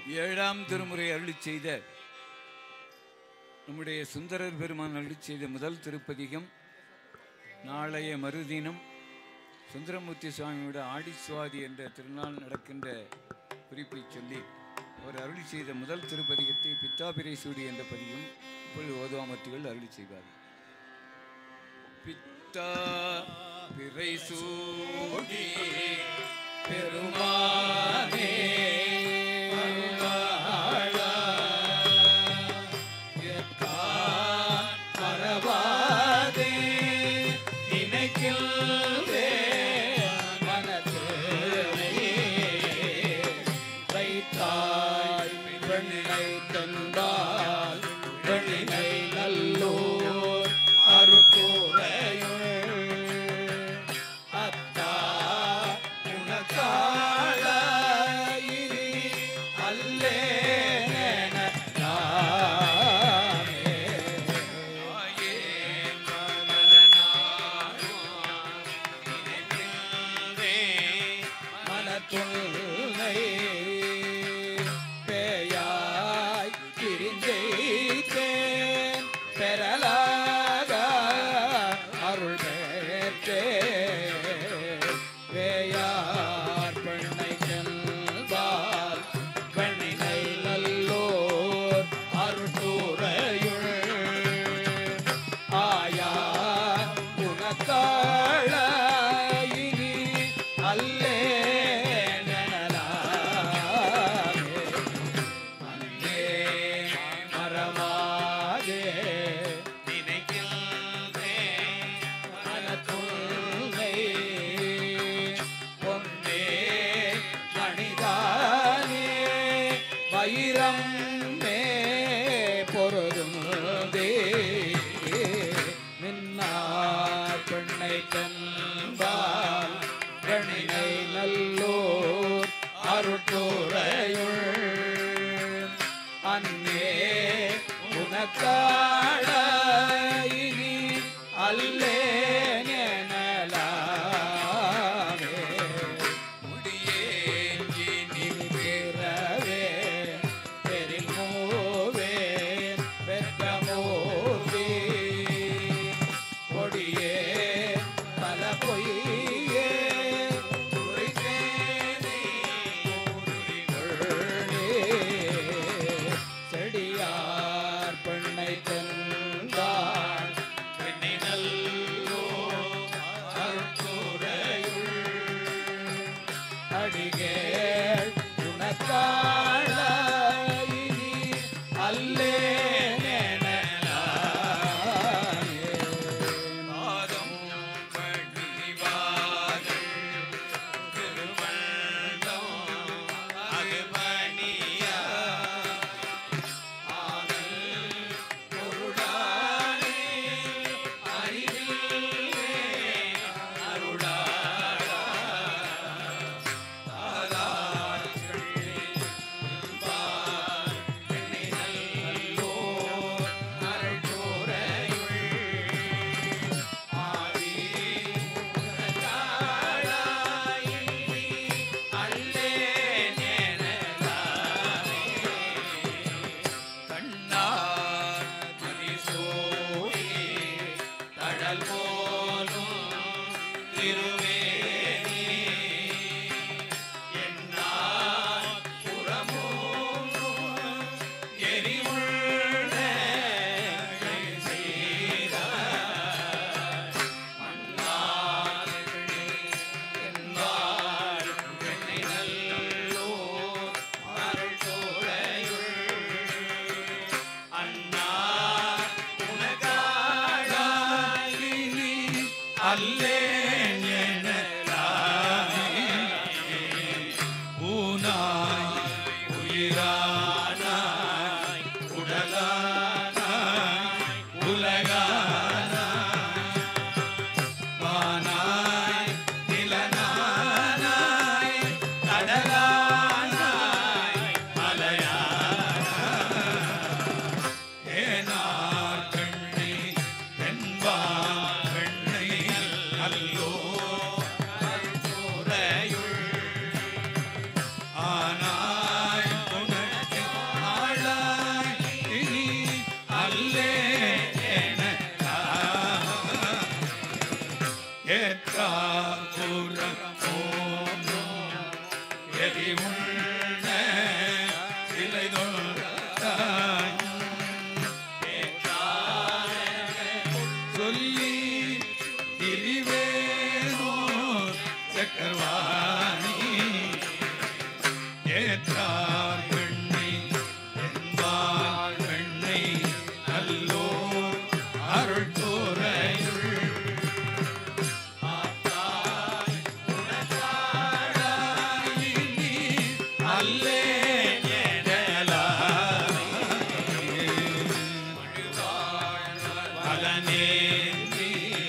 ஏழாம் திருமுறை அருளி செய்த நம்முடைய சுந்தரர் பெருமான் அருளி செய்த முதல் திருப்பதிகம் நாளைய மறுதினம் சுந்தரமூர்த்தி சுவாமியோட ஆடிசுவாதி என்ற திருநாள் நடக்கின்ற குறிப்பை சொல்லி அவர் அருளி செய்த முதல் திருப்பதிகத்தை பித்தாபிரை சூடி என்ற பதிகம் இப்பொழுது ஓதுவாமத்திகள் அருளி செய்வார் பித்தா பிறை சூடி பெருமானே மறவாதே நினைக்கின்றே மனதிலே வைத்தாய் பெண்ணை தந்தால் பெண்ணினை நல்லோர் அருட்கூரையுள் அத்தா உனக்காள இனி அல்லே மனத்துள்ளை பேயாய் பிரிந்தேன் பெறலாக அருள் பெற்றே வேயார் பெண்ணை செல்வார் பெண்ணினை நல்லோர் அருட்டூரையுள் ஆயா உனக்காள இனி அல்லே நனலாமே அன்னே மரமாதே நினைக்கின்றே மனத்துள்ளை பொன்னே மணிதானே வைரம் மே பொருதும் தே மின்னார் பெண்ணை தன்பால் கணினை நல்லோர் அருட்டுரையுள் அன்னே உனக்காட இனி அல்லே நெனலாமே முடியேங்கி நிற்கிறவே பெருமோவே பெற்றமோவே கொடியே பல பொய்யே உரைத்தேனே ஊரினுள்ளே. செடியார் பெண்ணை தந்தாள் பெண்ணை நல்லோ அருட்குறையுள் அடிகேள் உனக்காள இனி அல்லே நெனலாமே. பாதம் பணிவார்கள் திருவள்ளம் அது பணியா ஆனல் பொருளானே அறிவில்லே அருளாளா தடல் போலும் திருவேணி என்னால் புறமூன்றும் எரிவுள்ள செய்தார். மண்ணால் என்பார் என்னை நல்லோர் அருள்தோளையுள். அண்ணா உனக்காளாயினி அல்லேன் எனலாமே ஊனாய் உயிரானாய் உடலானாய் உலகானாய் வானாய் நிலனானாய் கடலானாய் மலையானாய் ஏனார் கண்ணி தென்பா கண்ணை அல்லோ அருள்துறையுள் ஆனாய் உனக்கு செறிவுள்ள சிலை தொழாய் சொல்லி திரிவேனோ சக்கரவாணி ஏற்றார் பெண்ணை என்பார் பெண்ணை நல்லோர் அருள் தோரையுள் அல்லே பலனேந்தி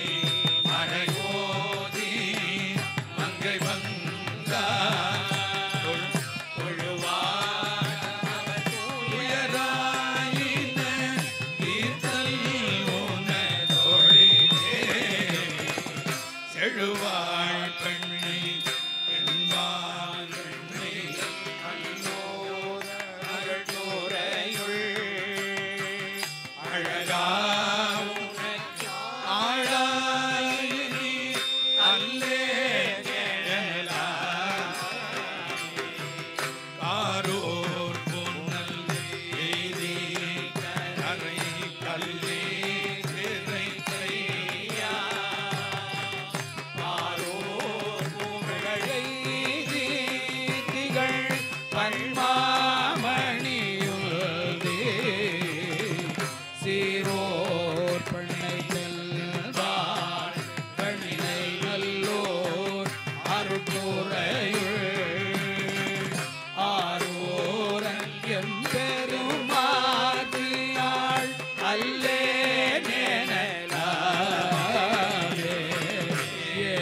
மறைவோதி மங்கை வந்தார் உயராயின தீர்த்தல் உனதொழிலே செழுவாழ் பெண்ணை என்பார் பெண்ணை அல்லோர் அருள்தோரையுள் அழகா ஆழாயினி அல்லே காரோர் பொன்னல் எய்தி கரை கல்லே திரை கையா காரோர் புகழெய்தி திகழ் பன்மாமணியுள்ளே சீரோர் பண்ணை செல்வார் கண்ணினை நல்லோர் அருட்புறையுள் ஆரோரன் எம்பெருமாதியாள் அல்லே நேனலாவே ஏ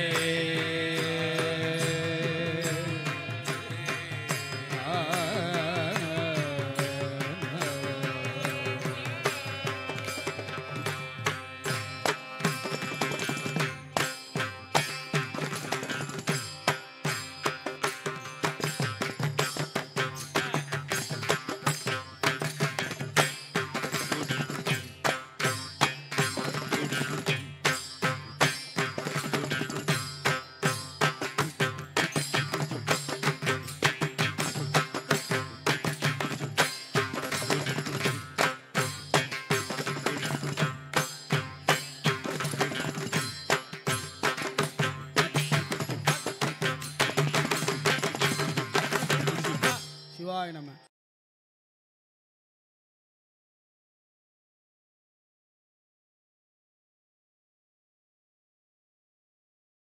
சிவாய நம